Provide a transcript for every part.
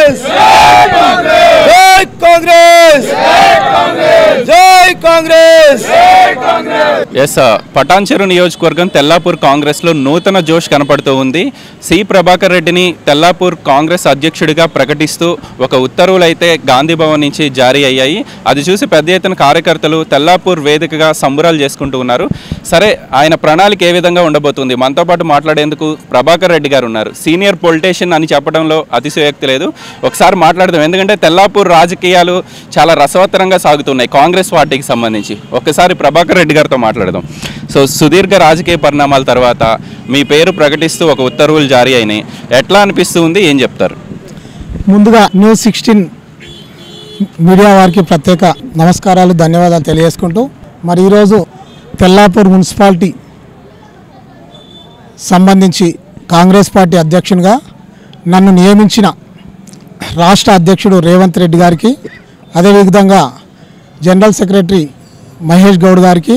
కాంగ్రెస్ జై కాంగ్రెస్ జై కాంగ్రెస్ ఎస్ పటాన్చెరు నియోజకవర్గం తెల్లాపూర్ కాంగ్రెస్లో నూతన జోష్ కనపడుతూ ఉంది సి ప్రభాకర్ రెడ్డిని తెల్లాపూర్ కాంగ్రెస్ అధ్యక్షుడిగా ప్రకటిస్తూ ఒక ఉత్తర్వులు అయితే గాంధీ భవన్ నుంచి జారీ అయ్యాయి అది చూసి పెద్ద ఎత్తున కార్యకర్తలు తెల్లాపూర్ వేదికగా సంబురాలు చేసుకుంటూ ఉన్నారు సరే ఆయన ప్రణాళిక ఏ విధంగా ఉండబోతుంది మనతో పాటు మాట్లాడేందుకు ప్రభాకర్ రెడ్డి గారు ఉన్నారు సీనియర్ పొలిటీషియన్ అని చెప్పడంలో అతిశయోక్తి లేదు ఒకసారి మాట్లాడదాం ఎందుకంటే తెల్లాపూర్ రాజకీయాలు చాలా రసవత్తరంగా సాగుతున్నాయి కాంగ్రెస్ పార్టీకి సంబంధించి ఒక్కసారి ప్రభాకర్ రెడ్డి గారితో మాట్లాడదాం సో సుదీర్ఘ రాజకీయ పరిణామాల తర్వాత మీ పేరు ప్రకటిస్తూ ఒక ఉత్తర్వులు జారీ అయినాయి ఎట్లా అనిపిస్తుంది ఏం చెప్తారు ముందుగా న్యూస్ సిక్స్టీన్ మీడియా వారికి ప్రత్యేక నమస్కారాలు ధన్యవాదాలు తెలియజేసుకుంటూ మరి ఈరోజు తెల్లాపూర్ మున్సిపాలిటీ సంబంధించి కాంగ్రెస్ పార్టీ అధ్యక్షునిగా నన్ను నియమించిన రాష్ట్ర అధ్యక్షుడు రేవంత్ రెడ్డి గారికి అదేవిధంగా జనరల్ సెక్రటరీ మహేష్ గౌడ్ గారికి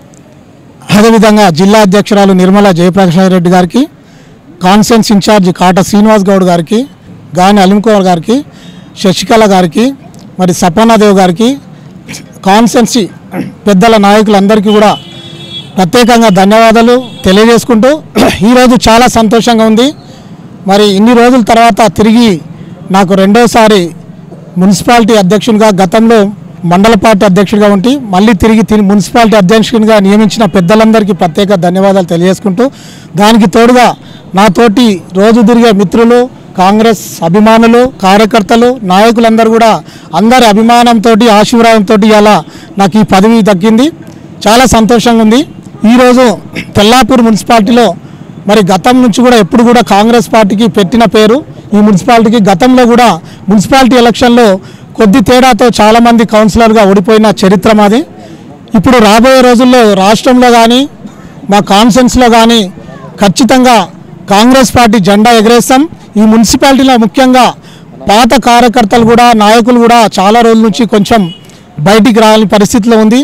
అదేవిధంగా జిల్లా అధ్యక్షురాలు నిర్మలా జయప్రకాష్ రెడ్డి గారికి కాన్ఫరెన్స్ ఇన్ఛార్జి కాట శ్రీనివాస్ గౌడ్ గారికి గాని అలింకుమార్ గారికి శశికళ గారికి మరి సపనాదేవ్ గారికి కాన్ఫరెన్సీ పెద్దల నాయకులందరికీ కూడా ప్రత్యేకంగా ధన్యవాదాలు తెలియజేసుకుంటూ ఈరోజు చాలా సంతోషంగా ఉంది మరి ఇన్ని రోజుల తర్వాత తిరిగి నాకు రెండోసారి మున్సిపాలిటీ అధ్యక్షునిగా గతంలో మండల పార్టీ అధ్యక్షుడిగా ఉండి మళ్ళీ తిరిగి తిరిగి మున్సిపాలిటీ అధ్యక్షునిగా నియమించిన పెద్దలందరికీ ప్రత్యేక ధన్యవాదాలు తెలియజేసుకుంటూ దానికి తోడుగా నాతోటి రోజు తిరిగే మిత్రులు కాంగ్రెస్ అభిమానులు కార్యకర్తలు నాయకులందరూ కూడా అందరి అభిమానంతో ఆశీర్వాదంతో ఇలా నాకు ఈ పదవి దక్కింది చాలా సంతోషంగా ఉంది ఈరోజు తెల్లాపూర్ మున్సిపాలిటీలో మరి గతం నుంచి కూడా ఎప్పుడు కూడా కాంగ్రెస్ పార్టీకి పెట్టిన పేరు ఈ మున్సిపాలిటీకి గతంలో కూడా మున్సిపాలిటీ ఎలక్షన్లో కొద్ది తేడాతో చాలామంది కౌన్సిలర్గా ఓడిపోయిన చరిత్ర మాది ఇప్పుడు రాబోయే రోజుల్లో రాష్ట్రంలో కానీ మా కాన్ఫరెన్స్లో కానీ ఖచ్చితంగా కాంగ్రెస్ పార్టీ జెండా ఎగరేస్తాం ఈ మున్సిపాలిటీలో ముఖ్యంగా పాత కార్యకర్తలు కూడా నాయకులు కూడా చాలా రోజుల నుంచి కొంచెం బయటికి రాని పరిస్థితిలో ఉంది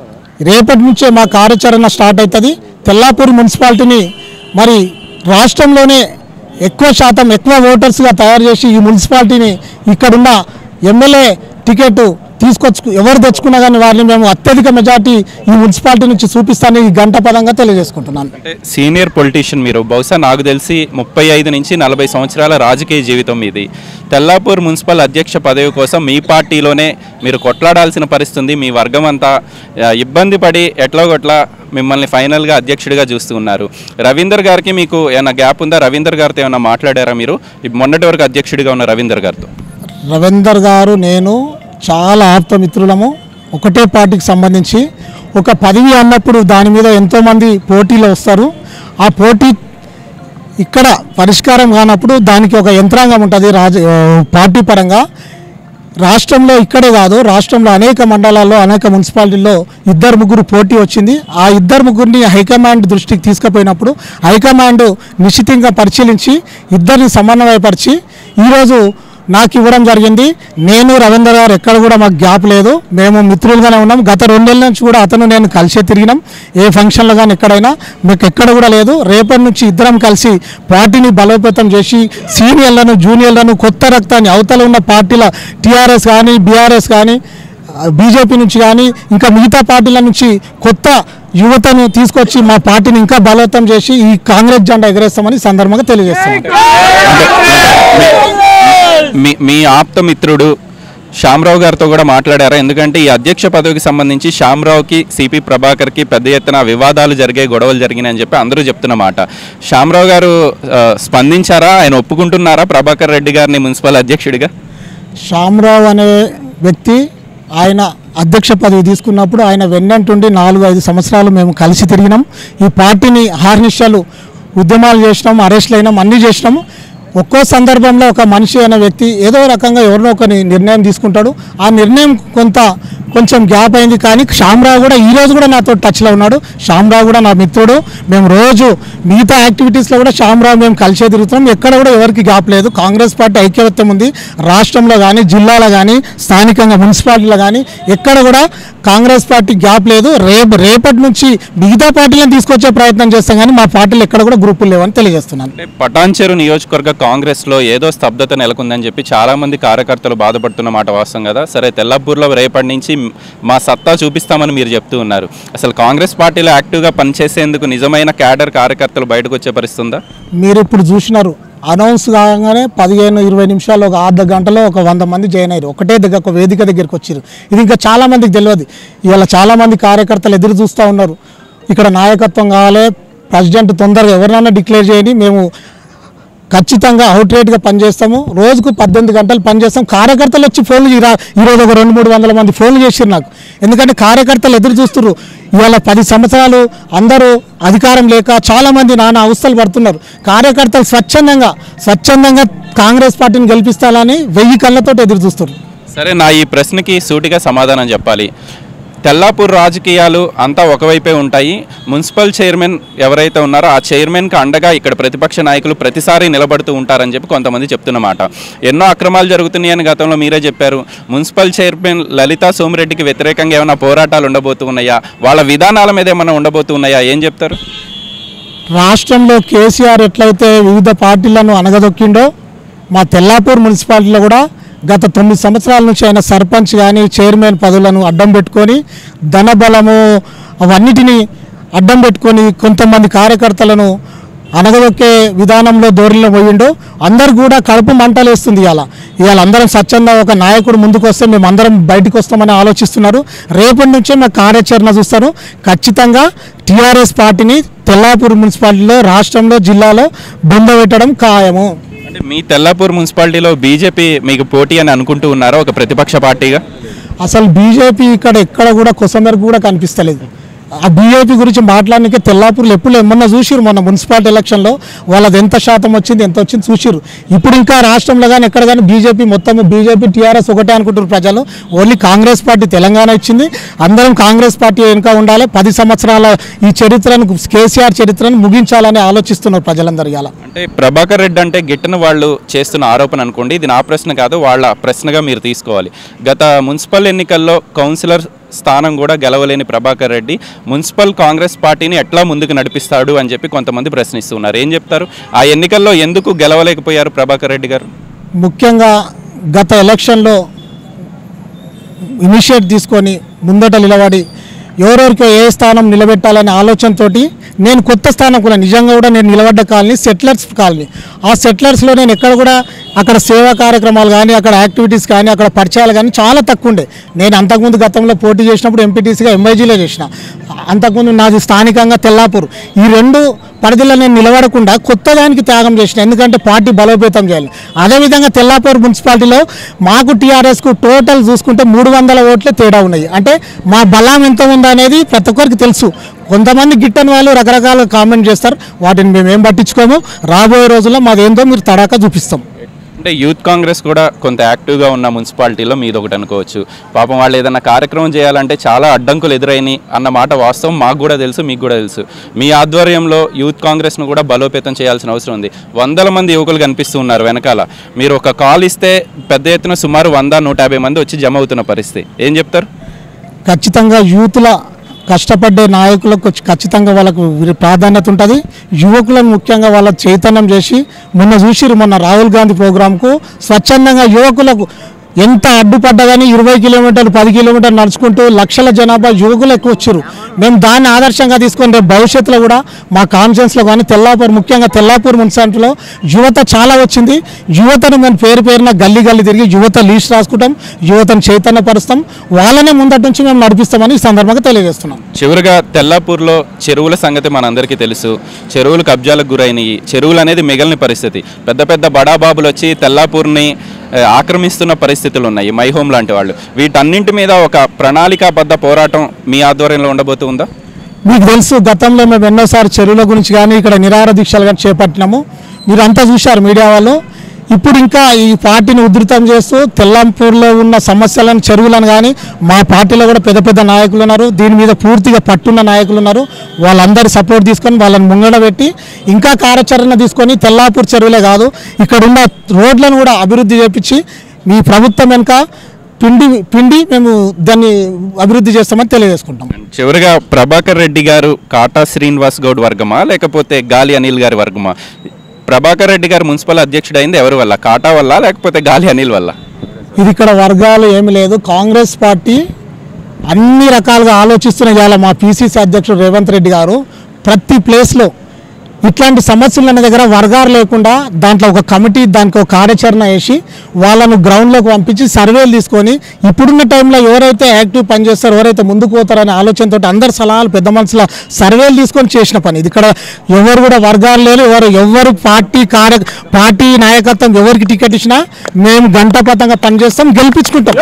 రేపటి నుంచే మా కార్యాచరణ స్టార్ట్ అవుతుంది తెల్లాపూర్ మున్సిపాలిటీని మరి రాష్ట్రంలోనే ఎక్కువ శాతం ఎక్కువ ఓటర్స్గా తయారు చేసి ఈ మున్సిపాలిటీని ఇక్కడున్న ఎమ్మెల్యే టికెట్ తీసుకొచ్చు ఎవరు తెచ్చుకున్నా కానీ వారిని మేము అత్యధిక మెజార్టీ ఈ మున్సిపాలిటీ నుంచి చూపిస్తానని ఈ గంట పదంగా తెలియజేసుకుంటున్నాను అంటే సీనియర్ పొలిటీషియన్ మీరు బహుశా నాకు తెలిసి ముప్పై ఐదు నుంచి నలభై సంవత్సరాల రాజకీయ జీవితం మీది తెల్లాపూర్ మున్సిపల్ అధ్యక్ష పదవి కోసం మీ పార్టీలోనే మీరు కొట్లాడాల్సిన పరిస్థితి ఉంది మీ వర్గం అంతా ఆ, ఇబ్బంది పడి ఎట్లా కొట్లా మిమ్మల్ని ఫైనల్గా అధ్యక్షుడిగా చూస్తూ ఉన్నారు రవీందర్ గారికి మీకు ఏమైనా గ్యాప్ ఉందా రవీందర్ గారితో ఏమైనా మాట్లాడారా మీరు ఈ మొన్నటి వరకు అధ్యక్షుడిగా ఉన్న రవీందర్ గారితో రవీందర్ గారు నేను చాలా ఆప్త మిత్రులము ఒకటే పార్టీకి సంబంధించి ఒక పదవి అన్నప్పుడు దాని మీద ఎంతోమంది పోటీలో వస్తారు ఆ పోటీ ఇక్కడ పరిష్కారం కానప్పుడు దానికి ఒక యంత్రాంగం ఉంటుంది రాజ ఆ, పార్టీ పరంగా రాష్ట్రంలో ఇక్కడే కాదు రాష్ట్రంలో అనేక మండలాల్లో అనేక మున్సిపాలిటీల్లో ఇద్దరు ముగ్గురు పోటీ వచ్చింది ఆ ఇద్దరు ముగ్గురిని హైకమాండ్ దృష్టికి తీసుకుపోయినప్పుడు హైకమాండ్ నిశ్చితంగా పరిశీలించి ఇద్దరిని సమన్వయపరిచి ఈరోజు నాకు ఇవ్వడం జరిగింది నేను రవీంద్ర గారు ఎక్కడ కూడా మాకు గ్యాప్ లేదు మేము మిత్రులుగానే ఉన్నాం గత రెండేళ్ళ నుంచి కూడా అతను నేను కలిసే తిరిగినాం ఏ ఫంక్షన్లో కానీ ఎక్కడైనా మీకు ఎక్కడ కూడా లేదు రేపటి నుంచి ఇద్దరం కలిసి పార్టీని బలోపేతం చేసి సీనియర్లను జూనియర్లను కొత్త రక్తాన్ని అవతల ఉన్న పార్టీల టీఆర్ఎస్ కానీ బీఆర్ఎస్ కానీ బీజేపీ నుంచి కానీ ఇంకా మిగతా పార్టీల నుంచి కొత్త యువతను తీసుకొచ్చి మా పార్టీని ఇంకా బలోపేతం చేసి ఈ కాంగ్రెస్ జెండా ఎగరేస్తామని ఈ సందర్భంగా తెలియజేస్తున్నాం మీ మీ ఆప్త మిత్రుడు శ్యామరావు గారితో కూడా మాట్లాడారా ఎందుకంటే ఈ అధ్యక్ష పదవికి సంబంధించి శ్యామరావుకి సిపి ప్రభాకర్కి పెద్ద ఎత్తున వివాదాలు జరిగాయి గొడవలు జరిగినాయి అని చెప్పి అందరూ చెప్తున్న మాట శ్యామరావు గారు ఆ, స్పందించారా ఆయన ఒప్పుకుంటున్నారా ప్రభాకర్ రెడ్డి గారిని మున్సిపల్ అధ్యక్షుడిగా శ్యామరావు అనే వ్యక్తి ఆయన అధ్యక్ష పదవి తీసుకున్నప్పుడు ఆయన వెన్నంటుండి నాలుగు ఐదు సంవత్సరాలు మేము కలిసి తిరిగినాం ఈ పార్టీని హార్నిషాలు ఉద్యమాలు చేసినాం అరెస్ట్లు అయినాం అన్నీ చేసినాము ఒక్కో సందర్భంలో ఒక మనిషి అనే వ్యక్తి ఏదో రకంగా ఎవరినో ఒకరి నిర్ణయం తీసుకుంటాడు ఆ నిర్ణయం కొంత కొంచెం గ్యాప్ అయింది కానీ శ్యామరావు కూడా ఈ రోజు కూడా నాతో టచ్లో ఉన్నాడు శ్యామరావు కూడా నా మిత్రుడు మేము రోజు మిగతా యాక్టివిటీస్లో కూడా శ్యామరావు మేము కలిసే తిరుగుతున్నాం ఎక్కడ కూడా ఎవరికి గ్యాప్ లేదు కాంగ్రెస్ పార్టీ ఐక్యవత్యం ఉంది రాష్ట్రంలో కానీ జిల్లాలో కానీ స్థానికంగా మున్సిపాలిటీలో కానీ ఎక్కడ కూడా కాంగ్రెస్ పార్టీ గ్యాప్ లేదు రేపు రేపటి నుంచి మిగతా పార్టీలను తీసుకొచ్చే ప్రయత్నం చేస్తాం కానీ మా పార్టీలు ఎక్కడ కూడా గ్రూపులు లేవని తెలియజేస్తున్నాను అంటే పటాన్చెరు నియోజకవర్గ కాంగ్రెస్లో ఏదో స్తబ్దత నెలకొందని చెప్పి చాలామంది కార్యకర్తలు బాధపడుతున్న మాట వాస్తవం కదా సరే తెల్లపూర్లో రేపటి నుంచి మా సత్తా చూపిస్తామని మీరు చెప్తూ ఉన్నారు అసలు కాంగ్రెస్ పార్టీలో యాక్టివ్గా పనిచేసేందుకు నిజమైన క్యాడర్ కార్యకర్తలు బయటకు వచ్చే పరిస్థితి ఉందా మీరు ఇప్పుడు చూసినారు అనౌన్స్ కాగానే పదిహేను ఇరవై నిమిషాలు ఒక అర్ధ గంటలో ఒక వంద మంది జాయిన్ అయ్యారు ఒకటే దగ్గర ఒక వేదిక దగ్గరికి వచ్చారు ఇది ఇంకా చాలా మందికి తెలియదు ఇవాళ చాలా మంది కార్యకర్తలు ఎదురు చూస్తూ ఉన్నారు ఇక్కడ నాయకత్వం కావాలి ప్రెసిడెంట్ తొందరగా ఎవరినైనా డిక్లేర్ చేయండి మేము ఖచ్చితంగా అవుట్ రేట్గా పనిచేస్తాము రోజుకు పద్దెనిమిది గంటలు పనిచేస్తాం కార్యకర్తలు వచ్చి ఫోన్లు ఈ రా- ఈరోజు ఒక రెండు మూడు వందల మంది ఫోన్లు చేసిరు నాకు ఎందుకంటే కార్యకర్తలు ఎదురు చూస్తున్నారు ఇవాళ పది సంవత్సరాలు అందరూ అధికారం లేక చాలామంది నానా అవస్థలు పడుతున్నారు కార్యకర్తలు స్వచ్ఛందంగా స్వచ్ఛందంగా కాంగ్రెస్ పార్టీని గెలిపిస్తారని వెయ్యి కళ్ళతో ఎదురు చూస్తున్నారు సరే నా ఈ ప్రశ్నకి సూటిగా సమాధానం చెప్పాలి తెల్లాపూర్ రాజకీయాలు అంతా ఒకవైపే ఉంటాయి మున్సిపల్ చైర్మన్ ఎవరైతే ఉన్నారో ఆ చైర్మన్కి అండగా ఇక్కడ ప్రతిపక్ష నాయకులు ప్రతిసారి నిలబడుతూ ఉంటారని చెప్పి కొంతమంది చెప్తున్నమాట ఎన్నో అక్రమాలు జరుగుతున్నాయని గతంలో మీరే చెప్పారు మున్సిపల్ చైర్మన్ లలితా సోమిరెడ్డికి వ్యతిరేకంగా ఏమైనా పోరాటాలు ఉండబోతున్నాయా వాళ్ళ విధానాల మీద ఏమైనా ఉండబోతున్నాయా ఏం చెప్తారు రాష్ట్రంలో కేసీఆర్ ఎట్లయితే వివిధ పార్టీలను అనగదొక్కిండో మా తెల్లాపూర్ మున్సిపాలిటీలో కూడా గత తొమ్మిది సంవత్సరాల నుంచి ఆయన సర్పంచ్ కానీ చైర్మన్ పదవులను అడ్డం పెట్టుకొని ధనబలము అవన్నిటిని అడ్డం పెట్టుకొని కొంతమంది కార్యకర్తలను అనగదొక్కే విధానంలో ధోరణిలో పోయిండు అందరు కూడా కడుపు మంటలేస్తుంది ఇవాళ ఇవాళ అందరం స్వచ్ఛంగా ఒక నాయకుడు ముందుకు వస్తే మేము అందరం బయటకు వస్తామని ఆలోచిస్తున్నారు రేపటి నుంచే మా కార్యాచరణ చూస్తారు ఖచ్చితంగా టీఆర్ఎస్ పార్టీని తెల్లాపూర్ మున్సిపాలిటీలో రాష్ట్రంలో జిల్లాలో బొంద పెట్టడం ఖాయము అంటే మీ తెల్లాపూర్ మున్సిపాలిటీలో బీజేపీ మీకు పోటీ అని అనుకుంటూ ఉన్నారా ఒక ప్రతిపక్ష పార్టీగా అసలు బీజేపీ ఇక్కడ ఎక్కడ కూడా కొసమెరకు కూడా కనిపిస్తలేదు ఆ బీజేపీ గురించి మాట్లాడడానికి తెల్లాపూర్లు ఎప్పుడు ఏమన్నా చూసిరు మొన్న మున్సిపాలిటీ ఎలక్షన్లో వాళ్ళది ఎంత శాతం వచ్చింది ఎంత వచ్చింది చూసిరు ఇప్పుడు ఇంకా రాష్ట్రంలో కానీ ఎక్కడ కానీ బీజేపీ మొత్తం బీజేపీ టీఆర్ఎస్ ఒకటే అనుకుంటారు ప్రజలు ఓన్లీ కాంగ్రెస్ పార్టీ తెలంగాణ ఇచ్చింది అందరం కాంగ్రెస్ పార్టీ వెనుక ఉండాలి పది సంవత్సరాల ఈ చరిత్రను కేసీఆర్ చరిత్రను ముగించాలని ఆలోచిస్తున్నారు ప్రజలందరూ ఇలా అంటే ప్రభాకర్ రెడ్డి అంటే గిట్టన వాళ్ళు చేస్తున్న ఆరోపణ అనుకోండి ఇది నా ప్రశ్న కాదు వాళ్ళ ప్రశ్నగా మీరు తీసుకోవాలి గత మున్సిపల్ ఎన్నికల్లో కౌన్సిలర్ స్థానం కూడా గెలవలేని ప్రభాకర్ రెడ్డి మున్సిపల్ కాంగ్రెస్ పార్టీని ఎట్లా ముందుకు నడిపిస్తాడు అని చెప్పి కొంతమంది ప్రశ్నిస్తున్నారు ఏం చెప్తారు ఆ ఎన్నికల్లో ఎందుకు గెలవలేకపోయారు ప్రభాకర్ రెడ్డి గారు ముఖ్యంగా గత ఎలక్షన్లో ఇనిషియేట్ తీసుకొని ముందట నిలబడి ఎవరెవరికి ఏ స్థానం నిలబెట్టాలనే ఆలోచనతోటి నేను కొత్త స్థానం కూడా నిజంగా కూడా నేను నిలబడ్డ కాలనీ సెటిలర్స్ కాలనీ ఆ సెటిలర్స్లో నేను ఎక్కడ కూడా అక్కడ సేవా కార్యక్రమాలు కానీ అక్కడ యాక్టివిటీస్ కానీ అక్కడ పరిచయాలు కానీ చాలా తక్కువ ఉండే నేను అంతకుముందు గతంలో పోటీ చేసినప్పుడు ఎంపీటీసీగా ఎంఐజీలో చేసిన అంతకుముందు నాది స్థానికంగా తెల్లాపూర్ ఈ రెండు పరిధిలో నేను నిలబడకుండా కొత్త దానికి త్యాగం చేసిన ఎందుకంటే పార్టీ బలోపేతం చేయాలి అదేవిధంగా తెల్లాపూర్ మున్సిపాలిటీలో మాకు టీఆర్ఎస్కు టోటల్ చూసుకుంటే మూడు వందల ఓట్లే తేడా ఉన్నాయి అంటే మా బలం ఎంత ఉందో అనేది ప్రతి ఒక్కరికి తెలుసు కొంతమంది గిట్టని వాళ్ళు రకరకాల కామెంట్ చేస్తారు వాటిని మేము ఏం పట్టించుకోము రాబోయే రోజుల్లో మాదేందో మీరు తడాక చూపిస్తాం అంటే యూత్ కాంగ్రెస్ కూడా కొంత యాక్టివ్గా ఉన్న మున్సిపాలిటీలో మీది ఒకటి అనుకోవచ్చు పాపం వాళ్ళు ఏదైనా కార్యక్రమం చేయాలంటే చాలా అడ్డంకులు ఎదురైనాయి అన్న మాట వాస్తవం మాకు కూడా తెలుసు మీకు కూడా తెలుసు మీ ఆధ్వర్యంలో యూత్ కాంగ్రెస్ను కూడా బలోపేతం చేయాల్సిన అవసరం ఉంది వందల మంది యువకులు కనిపిస్తూ ఉన్నారు వెనకాల మీరు ఒక కాల్ ఇస్తే పెద్ద ఎత్తున సుమారు వంద నూట యాభై మంది వచ్చి జమ అవుతున్న పరిస్థితి ఏం చెప్తారు ఖచ్చితంగా యూత్ల కష్టపడ్డే నాయకులకు ఖచ్చితంగా వాళ్ళకు వీరి ప్రాధాన్యత ఉంటుంది యువకులను ముఖ్యంగా వాళ్ళ చైతన్యం చేసి మొన్న చూసిరు మొన్న రాహుల్ గాంధీ ప్రోగ్రాంకు స్వచ్ఛందంగా యువకులకు ఎంత అడ్డుపడ్డా కానీ ఇరవై కిలోమీటర్లు పది కిలోమీటర్లు నడుచుకుంటూ లక్షల జనాభా యువకులు ఎక్కువ వచ్చారు మేము దాన్ని ఆదర్శంగా తీసుకొని రేపు భవిష్యత్తులో కూడా మా కాన్ఫరెన్స్లో కానీ తెల్లాపూర్ ముఖ్యంగా తెల్లాపూర్ మున్సిపాలిటీలో యువత చాలా వచ్చింది యువతను మేము పేరు పేరున గల్లీ గల్లీ తిరిగి యువత లీస్ట్ రాసుకుంటాం యువతను చైతన్యపరుస్తాం వాళ్ళనే ముందటి నుంచి మేము నడిపిస్తామని ఈ సందర్భంగా తెలియజేస్తున్నాం చివరిగా తెల్లాపూర్లో చెరువుల సంగతి మనందరికీ తెలుసు చెరువులు కబ్జాలకు గురైనవి చెరువులు అనేది మిగిలిన పరిస్థితి పెద్ద పెద్ద బడాబాబులు వచ్చి తెల్లాపూర్ని ఆ, ఆక్రమిస్తున్న పరిస్థితులు ఉన్నాయి మై హోమ్ లాంటి వాళ్ళు వీటన్నింటి మీద ఒక ప్రణాళికాబద్ధ పోరాటం మీ ఆధ్వర్యంలో ఉండబోతుందా మీకు తెలుసు గతంలో మేము ఎన్నోసార్లు చెరువుల గురించి కానీ ఇక్కడ నిరాహార దీక్షలు కానీ చేపట్టినాము మీరు అంతా చూశారు మీడియా వాళ్ళు ఇప్పుడు ఇంకా ఈ పార్టీని ఉధృతం చేస్తూ తెల్లంపూర్లో ఉన్న సమస్యలను చెరువులను కానీ మా పార్టీలో కూడా పెద్ద పెద్ద నాయకులు ఉన్నారు దీని మీద పూర్తిగా పట్టున్న నాయకులు ఉన్నారు వాళ్ళందరి సపోర్ట్ తీసుకొని వాళ్ళని ముంగడ పెట్టి ఇంకా కార్యాచరణ తీసుకొని తెల్లాపూర్ చెరువులే కాదు ఇక్కడ ఉన్న రోడ్లను కూడా అభివృద్ధి చేపించి మీ ప్రభుత్వం వెనుక పిండి పిండి మేము దాన్ని అభివృద్ధి చేస్తామని తెలియజేసుకుంటాం చివరిగా ప్రభాకర్ రెడ్డి గారు కాటా శ్రీనివాస్ గౌడ్ వర్గమా లేకపోతే గాలి అనిల్ గారి వర్గమా ప్రభాకర్ రెడ్డి గారు మున్సిపల్ అధ్యక్షుడు అయింది ఎవరి వల్ల కాటా వల్ల లేకపోతే గాలి అనిల్ వల్ల ఇది ఇక్కడ వర్గాలు ఏమి లేదు కాంగ్రెస్ పార్టీ అన్ని రకాలుగా ఆలోచిస్తున్న ఇవాళ మా పిసిసి అధ్యక్షుడు రేవంత్ రెడ్డి గారు ప్రతి ప్లేస్లో ఇట్లాంటి సమస్యలు అన్న దగ్గర వర్గాలు లేకుండా దాంట్లో ఒక కమిటీ దానికి ఒక కార్యాచరణ వేసి వాళ్ళను గ్రౌండ్లోకి పంపించి సర్వేలు తీసుకొని ఇప్పుడున్న టైంలో ఎవరైతే యాక్టివ్ పనిచేస్తారో ఎవరైతే ముందుకు పోతారనే ఆలోచనతో అందరి సలహాలు పెద్ద మనుషుల సర్వేలు తీసుకొని చేసిన పని ఇది ఇక్కడ ఎవరు కూడా వర్గాలు లేరు ఎవరు ఎవరు పార్టీ కార్య పార్టీ నాయకత్వం ఎవరికి టికెట్ ఇచ్చినా మేము గంటపతంగా పనిచేస్తాం గెలిపించుకుంటాం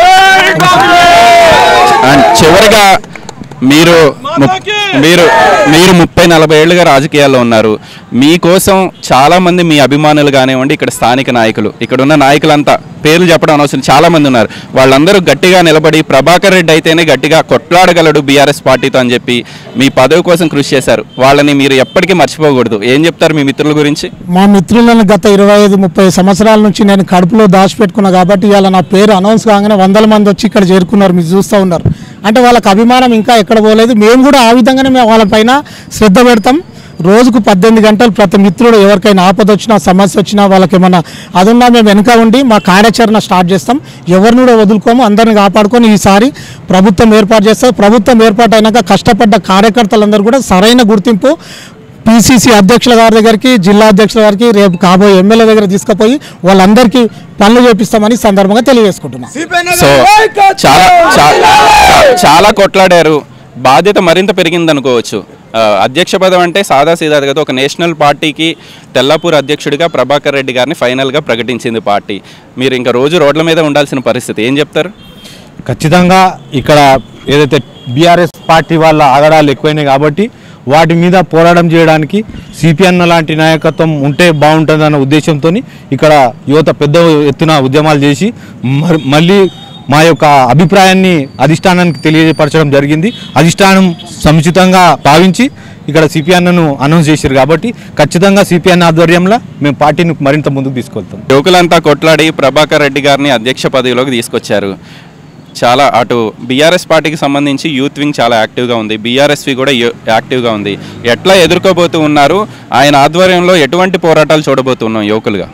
అండ్ చివరిగా మీరు ము- మీరు మీరు ముప్పై నలభై ఏళ్ళుగా రాజకీయాల్లో ఉన్నారు మీకోసం చాలా మంది మీ అభిమానులు కానివ్వండి ఇక్కడ స్థానిక నాయకులు ఇక్కడ ఉన్న నాయకులంతా పేర్లు చెప్పడం అనవసరం చాలా మంది ఉన్నారు వాళ్ళందరూ గట్టిగా నిలబడి ప్రభాకర్ రెడ్డి అయితేనే గట్టిగా కొట్లాడగలడు బీఆర్ఎస్ పార్టీతో అని చెప్పి మీ పదవి కోసం కృషి చేశారు వాళ్ళని మీరు ఎప్పటికీ మర్చిపోకూడదు ఏం చెప్తారు మీ మిత్రుల గురించి మా మిత్రులను గత ఇరవై ఐదు ముప్పై సంవత్సరాల నుంచి నేను కడుపులో దాచిపెట్టుకున్నా కాబట్టి ఇవాళ నా పేరు అనౌన్స్ కాగానే వందల మంది వచ్చి ఇక్కడ చేరుకున్నారు మీరు చూస్తూ ఉన్నారు అంటే వాళ్ళకి అభిమానం ఇంకా ఎక్కడ పోలేదు మేము కూడా ఆ విధంగానే మేము వాళ్ళపైన శ్రద్ధ పెడతాం రోజుకు పద్దెనిమిది గంటలు ప్రతి మిత్రుడు ఎవరికైనా ఆపద వచ్చినా సమస్య వచ్చినా వాళ్ళకి ఏమన్నా అదున్నా మేము వెనక ఉండి మా కార్యాచరణ స్టార్ట్ చేస్తాం ఎవరిని కూడా వదులుకోము అందరిని కాపాడుకొని ఈసారి ప్రభుత్వం ఏర్పాటు చేస్తాం ప్రభుత్వం ఏర్పాటు అయినాక కష్టపడ్డ కార్యకర్తలందరూ కూడా సరైన గుర్తింపు పిసిసి అధ్యక్షుల గారి దగ్గరికి జిల్లా అధ్యక్షుల గారికి రేపు కాబోయే ఎమ్మెల్యే దగ్గర తీసుకుపోయి వాళ్ళందరికీ పనులు చేపిస్తామని ఈ సందర్భంగా తెలియజేసుకుంటున్నాం సో చాలా చా- చా- చాలా కొట్లాడారు బాధ్యత మరింత పెరిగింది అనుకోవచ్చు ఆ, అధ్యక్ష పదం అంటే సాదా సీదా కదా ఒక నేషనల్ పార్టీకి తెల్లాపూర్ అధ్యక్షుడిగా ప్రభాకర్ రెడ్డి గారిని ఫైనల్గా ప్రకటించింది పార్టీ మీరు ఇంకా రోజు రోడ్ల మీద ఉండాల్సిన పరిస్థితి ఏం చెప్తారు ఖచ్చితంగా ఇక్కడ ఏదైతే బీఆర్ఎస్ పార్టీ వాళ్ళ ఆగడాలు ఎక్కువైనాయి కాబట్టి వాటి మీద పోరాటం చేయడానికి సిపిఎన్ లాంటి నాయకత్వం ఉంటే బాగుంటుందన్న ఉద్దేశంతో ఇక్కడ యువత పెద్ద ఎత్తున ఉద్యమాలు చేసి మరి మళ్ళీ మా యొక్క అభిప్రాయాన్ని అధిష్టానానికి తెలియపరచడం జరిగింది అధిష్టానం సముచితంగా భావించి ఇక్కడ సిపిఎన్ను అనౌన్స్ చేశారు కాబట్టి ఖచ్చితంగా సిపిఎన్ ఆధ్వర్యంలో మేము పార్టీని మరింత ముందుకు తీసుకెళ్తాం యువకులంతా కొట్లాడి ప్రభాకర్ రెడ్డి గారిని అధ్యక్ష పదవిలోకి తీసుకొచ్చారు చాలా అటు బీఆర్ఎస్ పార్టీకి సంబంధించి యూత్ వింగ్ చాలా యాక్టివ్గా ఉంది బీఆర్ఎస్వి కూడా యు- యాక్టివ్గా ఉంది ఎట్లా ఎదుర్కోబోతూ ఉన్నారు ఆయన ఆధ్వర్యంలో ఎటువంటి పోరాటాలు చూడబోతున్నాం యువకులుగా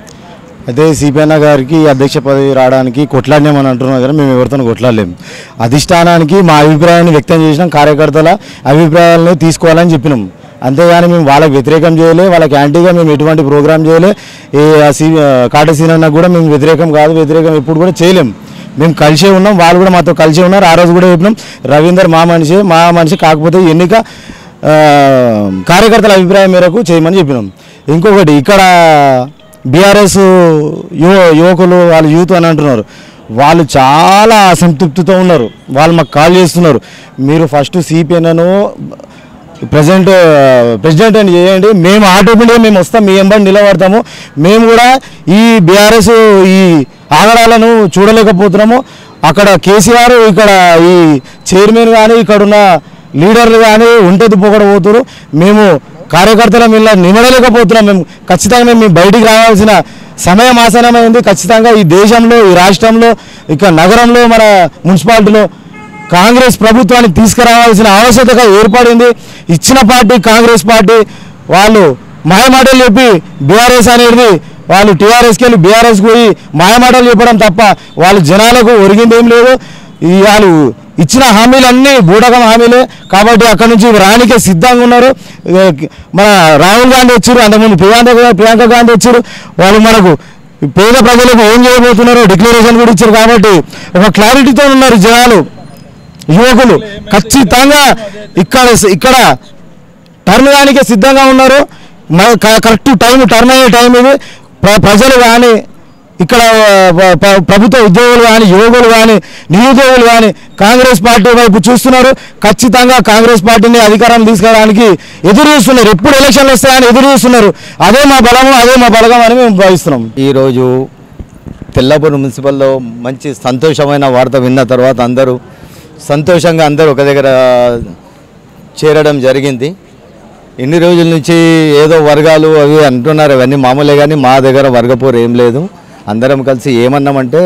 అయితే సిపిఎన్ గారికి అధ్యక్ష పదవి రావడానికి కొట్లాడినామని అంటున్నారు కదా మేము ఎవరితో కొట్లాడలేము అధిష్టానానికి మా అభిప్రాయాన్ని వ్యక్తం చేసినాం కార్యకర్తల అభిప్రాయాలను తీసుకోవాలని చెప్పినాం అంతేగాని మేము వాళ్ళకి వ్యతిరేకం చేయలే వాళ్ళకి యాంటీగా మేము ఎటువంటి ప్రోగ్రామ్ చేయలే ఏ ఆ సి కాటసీన్ అన్న కూడా మేము వ్యతిరేకం కాదు వ్యతిరేకం ఎప్పుడు కూడా చేయలేం మేము కలిసే ఉన్నాం వాళ్ళు కూడా మాతో కలిసే ఉన్నారు ఆ రోజు కూడా చెప్పినాం రవీందర్ మా మనిషి మా మనిషి కాకపోతే ఎన్నిక ఆ, కార్యకర్తల అభిప్రాయం మేరకు చేయమని చెప్పినాం ఇంకొకటి ఇక్కడ బీఆర్ఎస్ యువ యువకులు వాళ్ళు యూత్ అని అంటున్నారు వాళ్ళు చాలా అసంతృప్తితో ఉన్నారు వాళ్ళు మాకు కాల్ చేస్తున్నారు మీరు ఫస్ట్ సిపిఎన్ను ప్రజెంట్ ప్రెసిడెంట్ అని చేయండి మేము ఆటోమేటిక్గా మేము వస్తాం మీ ఎంబడి నిలబడతాము మేము కూడా ఈ బీఆర్ఎస్ ఈ ఆగడాలను చూడలేకపోతున్నాము అక్కడ కేసీఆర్ ఇక్కడ ఈ చైర్మన్ కానీ ఇక్కడ ఉన్న లీడర్లు కానీ ఉంటది పోకడపోతున్నారు మేము కార్యకర్తల మీద నిమడలేకపోతున్నాం మేము ఖచ్చితంగా మేము బయటికి రావాల్సిన సమయం ఆసనమైంది ఖచ్చితంగా ఈ దేశంలో ఈ రాష్ట్రంలో ఇక నగరంలో మన మున్సిపాలిటీలో కాంగ్రెస్ ప్రభుత్వానికి తీసుకురావాల్సిన ఆవశ్యకత ఏర్పడింది ఇచ్చిన పార్టీ కాంగ్రెస్ పార్టీ వాళ్ళు మాయమాటలు చెప్పి బీఆర్ఎస్ అనేది వాళ్ళు టీఆర్ఎస్కి వెళ్ళి బీఆర్ఎస్కి పోయి మాయమాటలు చెప్పడం తప్ప వాళ్ళు జనాలకు ఒరిగింది ఏం లేదు ఈ వాళ్ళు ఇచ్చిన హామీలన్నీ బూటకం హామీలే కాబట్టి అక్కడ నుంచి రానికే సిద్ధంగా ఉన్నారు ఏ, మన రాహుల్ గాంధీ వచ్చారు అంతకుముందు ప్రియాంక గా- ప్రియాంక గాంధీ వచ్చారు వాళ్ళు మనకు పేద ప్రజలకు ఏం చేయబోతున్నారో డిక్లరేషన్ కూడా ఇచ్చారు కాబట్టి ఒక క్లారిటీతో ఉన్నారు జనాలు యువకులు ఖచ్చితంగా ఇక్కడ ఇక్కడ టర్న్ కానికే సిద్ధంగా ఉన్నారు మ- క- కరెక్ట్ టైం టర్న్ అయ్యే టైం ఇది ప్ర- ప్రజలు కానీ ఇక్కడ ప- ప- ప్రభుత్వ ఉద్యోగులు కానీ యువకులు కానీ నిరుద్యోగులు కానీ కాంగ్రెస్ పార్టీ వైపు చూస్తున్నారు ఖచ్చితంగా కాంగ్రెస్ పార్టీని అధికారం తీసుకురావడానికి ఎదురు చూస్తున్నారు ఎప్పుడు ఎలక్షన్లు వస్తాయని ఎదురు చూస్తున్నారు అదే మా బలము అదే మా బలగం అని మేము భావిస్తున్నాం ఈరోజు తెల్లపూర్ మున్సిపల్లో మంచి సంతోషమైన వార్త విన్న తర్వాత అందరూ సంతోషంగా అందరూ ఒక దగ్గర చేరడం జరిగింది ఇన్ని రోజుల నుంచి ఏదో వర్గాలు అవి అంటున్నారు అవన్నీ మామూలే కానీ మా దగ్గర వర్గపోరు ఏం లేదు అందరం కలిసి ఏమన్నామంటే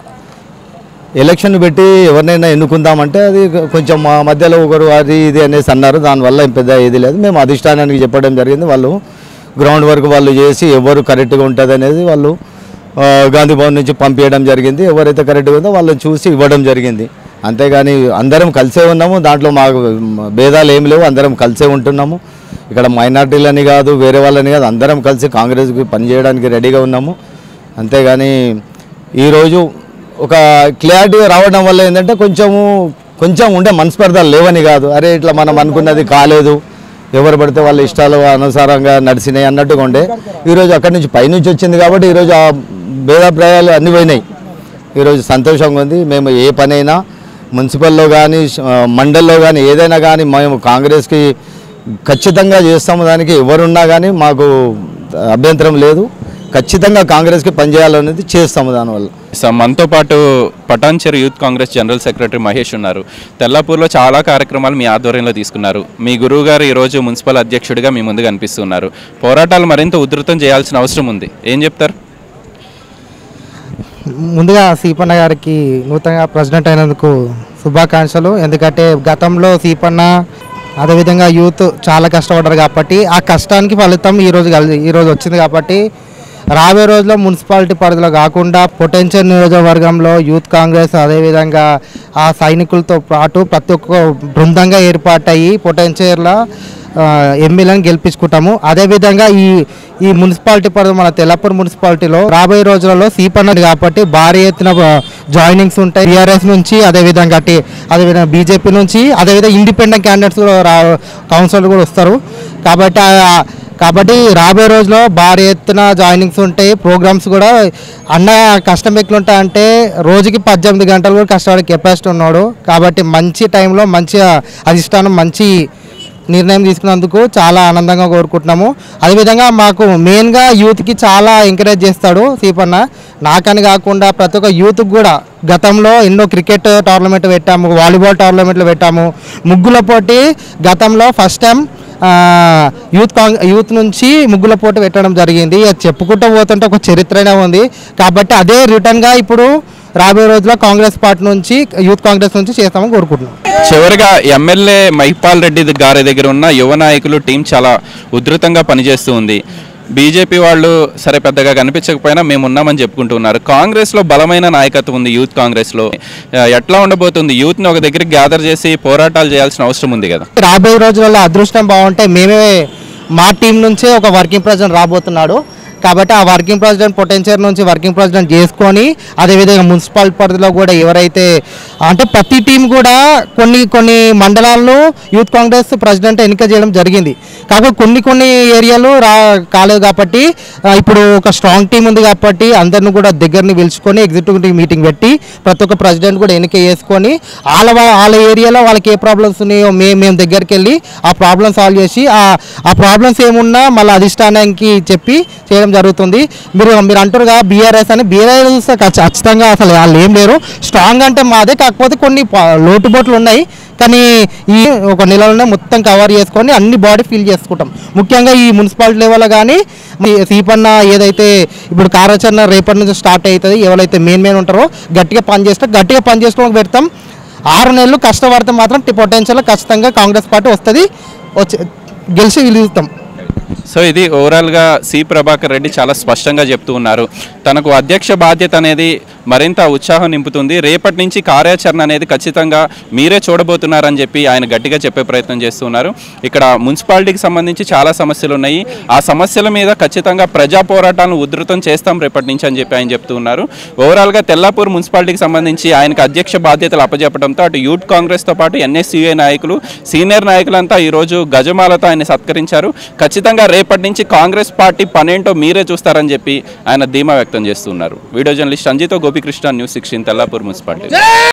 ఎలక్షన్ పెట్టి ఎవరినైనా ఎన్నుకుందామంటే అది కొంచెం మా మధ్యలో ఒకరు అది ఇది అనేసి అన్నారు దానివల్ల ఏం పెద్ద ఇది లేదు మేము అధిష్టానానికి చెప్పడం జరిగింది వాళ్ళు గ్రౌండ్ వర్క్ వాళ్ళు చేసి ఎవరు కరెక్ట్గా ఉంటుంది అనేది వాళ్ళు ఆ, గాంధీ భవన్ నుంచి పంపించడం జరిగింది ఎవరైతే కరెక్ట్గా ఉందో వాళ్ళని చూసి ఇవ్వడం జరిగింది అంతేగాని అందరం కలిసే ఉన్నాము దాంట్లో మాకు భేదాలు ఏమి లేవు అందరం కలిసే ఉంటున్నాము ఇక్కడ మైనార్టీలని కాదు వేరే వాళ్ళని కాదు అందరం కలిసి కాంగ్రెస్కి పనిచేయడానికి రెడీగా ఉన్నాము అంతేగాని ఈరోజు ఒక క్లారిటీ రావడం వల్ల ఏంటంటే కొంచెము కొంచెం ఉండే మనస్పర్ధలు లేవని కాదు అరే ఇట్లా మనం అనుకున్నది కాలేదు ఎవరు పడితే వాళ్ళ ఇష్టాలు అనుసారంగా నడిచినాయి అన్నట్టుగా ఉండే ఈరోజు అక్కడి నుంచి పైనుంచి వచ్చింది కాబట్టి ఈరోజు ఆ భేదాభిప్రాయాలు అన్నీ పోయినాయి ఈరోజు సంతోషంగా ఉంది మేము ఏ పనైనా మున్సిపల్లో కానీ మండల్లో కానీ ఏదైనా కానీ మేము కాంగ్రెస్కి ఖచ్చితంగా చేస్తాము దానికి ఎవరున్నా కానీ మాకు అభ్యంతరం లేదు ఖచ్చితంగా కాంగ్రెస్కి పనిచేయాలనేది చేస్తాము దానివల్ల సో మనతో పాటు Patancheru youth Congress general secretary Mahesh ఉన్నారు తెల్లాపూర్లో చాలా కార్యక్రమాలు మీ ఆధ్వర్యంలో తీసుకున్నారు మీ గురువు గారు ఈరోజు మున్సిపల్ అధ్యక్షుడిగా మీ ముందు కనిపిస్తున్నారు పోరాటాలు మరింత ఉధృతం చేయాల్సిన అవసరం ఉంది ఏం చెప్తారు ముందుగా సీపన్న గారికి నూతనంగా ప్రెసిడెంట్ అయినందుకు శుభాకాంక్షలు ఎందుకంటే గతంలో సీపన్న అదేవిధంగా యూత్ చాలా కష్టపడ్డారు కాబట్టి ఆ కష్టానికి ఫలితం ఈరోజు కలి ఈరోజు వచ్చింది కాబట్టి రాబోయే రోజుల్లో మున్సిపాలిటీ పరిధిలో కాకుండా పొటెన్షియల్ నియోజకవర్గంలో యూత్ కాంగ్రెస్ అదేవిధంగా ఆ సైనికులతో పాటు ప్రతి ఒక్క బృందంగా ఏర్పాటయ్యి పొటెన్షియల్లో ఎమ్మెల్యేని గెలిపించుకుంటాము అదేవిధంగా ఈ ఈ మున్సిపాలిటీ పరిధి మన తెల్లపూర్ మున్సిపాలిటీలో రాబోయే రోజులలో సీపన్నది కాబట్టి భారీ ఎత్తున జాయినింగ్స్ ఉంటాయి టీఆర్ఎస్ నుంచి అదేవిధంగా టి- అదేవిధంగా బీజేపీ నుంచి అదేవిధంగా ఇండిపెండెంట్ క్యాండిడేట్స్ కూడా రా కౌన్సిలర్ కూడా వస్తారు కాబట్టి ఆ- కాబట్టి రాబోయే రోజుల్లో భారీ ఎత్తున జాయినింగ్స్ ఉంటాయి ప్రోగ్రామ్స్ కూడా అన్న కష్టం ఎట్లుంటాయి అంటే రోజుకి పద్దెనిమిది గంటలు కూడా కష్టపడే కెపాసిటీ ఉన్నాడు కాబట్టి మంచి టైంలో మంచి అధిష్టానం మంచి నిర్ణయం తీసుకున్నందుకు చాలా ఆనందంగా కోరుకుంటున్నాము అదేవిధంగా మాకు మెయిన్గా యూత్కి చాలా ఎంకరేజ్ చేస్తాడు సీపన్న నాకని కాకుండా ప్రతి ఒక్క యూత్కి కూడా గతంలో ఎన్నో క్రికెట్ టోర్నమెంట్ పెట్టాము వాలీబాల్ టోర్నమెంట్లు పెట్టాము ముగ్గుల పోటీ గతంలో ఫస్ట్ టైం ఆ, యూత్ కాంగ్ యూత్ నుంచి ముగ్గుల పోటీ పెట్టడం జరిగింది అది చెప్పుకుంటూ పోతుంటే ఒక చరిత్రనే ఉంది కాబట్టి అదే రిటర్న్గా ఇప్పుడు రాబోయే రోజుల్లో కాంగ్రెస్ పార్టీ నుంచి యూత్ కాంగ్రెస్ నుంచి చేస్తామని కోరుకుంటున్నాం చివరిగా ఎమ్మెల్యే మహిపాల్ రెడ్డి గారి దగ్గర ఉన్న యువ నాయకులు టీం చాలా ఉధృతంగా పనిచేస్తూ ఉంది బీజేపీ వాళ్ళు సరే పెద్దగా కనిపించకపోయినా మేము ఉన్నామని చెప్పుకుంటున్నారు కాంగ్రెస్లో బలమైన నాయకత్వం ఉంది యూత్ కాంగ్రెస్లో ఆ, ఎట్లా ఉండబోతుంది యూత్ని ఒక దగ్గరికి గ్యాదర్ చేసి పోరాటాలు చేయాల్సిన అవసరం ఉంది కదా రాబోయే రోజులలో అదృష్టం బాగుంటే మేమే మా టీం నుంచే ఒక వర్కింగ్ ప్రెసిడెంట్ రాబోతున్నాడు కాబట్టి ఆ వర్కింగ్ ప్రెసిడెంట్ పొటెన్షియల్ నుంచి వర్కింగ్ ప్రెసిడెంట్ చేసుకొని అదేవిధంగా మున్సిపల్ పరిధిలో కూడా ఎవరైతే అంటే ప్రతి టీం కూడా కొన్ని కొన్ని మండలాల్లో యూత్ కాంగ్రెస్ ప్రెసిడెంట్ ఎన్నిక చేయడం జరిగింది కాకపోతే కొన్ని కొన్ని ఏరియాలు రా కాలేదు కాబట్టి ఆ, ఇప్పుడు ఒక స్ట్రాంగ్ టీం ఉంది కాబట్టి అందరిని కూడా దగ్గరని పిలుచుకొని ఎగ్జిక్యూటివ్ మీటింగ్ పెట్టి ప్రతి ఒక్క ప్రెసిడెంట్ కూడా ఎన్నిక చేసుకొని వాళ్ళ వా- వాళ్ళ ఏరియాలో వాళ్ళకి ఏ ప్రాబ్లమ్స్ ఉన్నాయో మేము మేము దగ్గరికి వెళ్ళి ఆ ప్రాబ్లమ్ సాల్వ్ చేసి ఆ ఆ ప్రాబ్లమ్స్ ఏమున్నా మళ్ళీ అధిష్టానానికి చెప్పి చేయడం జరుగుతుంది మీరు మీరు అంటారుగా బీఆర్ఎస్ అని బీఆర్ఎస్ ఖచ్చితంగా అసలు వాళ్ళు ఏం లేరు స్ట్రాంగ్ అంటే మాదే కాకపోతే కొన్ని పా- లోటుబోట్లు ఉన్నాయి కానీ ఈ ఒక నెలలోనే మొత్తం కవర్ చేసుకొని అన్ని బాడీ ఫిల్ చేసుకుంటాం ముఖ్యంగా ఈ మున్సిపాలిటీ లెవెల్ కానీ సీపన్న ఏదైతే ఇప్పుడు కార్యాచరణ రేపటి నుంచి స్టార్ట్ అవుతుంది ఎవరైతే మెయిన్ మెయిన్ ఉంటారో గట్టిగా పని చేస్తే గట్టిగా పని చేసుకోవడానికి పెడతాం ఆరు నెలలు కష్టపడితే మాత్రం పొటెన్షియల్ ఖచ్చితంగా కాంగ్రెస్ పార్టీ వస్తుంది వచ్చి గెలిచి గెలుస్తాం సో ఇది ఓవరాల్గా సి ప్రభాకర్ రెడ్డి చాలా స్పష్టంగా చెప్తూ ఉన్నారు తనకు అధ్యక్ష బాధ్యత అనేది మరింత ఉత్సాహం నింపుతుంది రేపటి నుంచి కార్యాచరణ అనేది ఖచ్చితంగా మీరే చూడబోతున్నారని చెప్పి ఆయన గట్టిగా చెప్పే ప్రయత్నం చేస్తున్నారు ఇక్కడ మున్సిపాలిటీకి సంబంధించి చాలా సమస్యలు ఉన్నాయి ఆ సమస్యల మీద ఖచ్చితంగా ప్రజా పోరాటాలను ఉధృతం చేస్తాం రేపటి నుంచి అని చెప్పి ఆయన చెప్తూ ఉన్నారు ఓవరాల్గా తెల్లాపూర్ మున్సిపాలిటీకి సంబంధించి ఆయనకు అధ్యక్ష బాధ్యతలు అప్పచెప్పడంతో అటు యూత్ కాంగ్రెస్తో పాటు ఎన్ఎస్సీఏ నాయకులు సీనియర్ నాయకులంతా ఈరోజు గజమాలతో ఆయన సత్కరించారు ఖచ్చితంగా రేపటి నుంచి కాంగ్రెస్ పార్టీ పనేంటో మీరే చూస్తారని చెప్పి ఆయన ధీమా వ్యక్తం చేస్తున్నారు వీడియో జర్నలిస్ట్ సంజీతో Gopikrishna news sixteen Tellapur municipality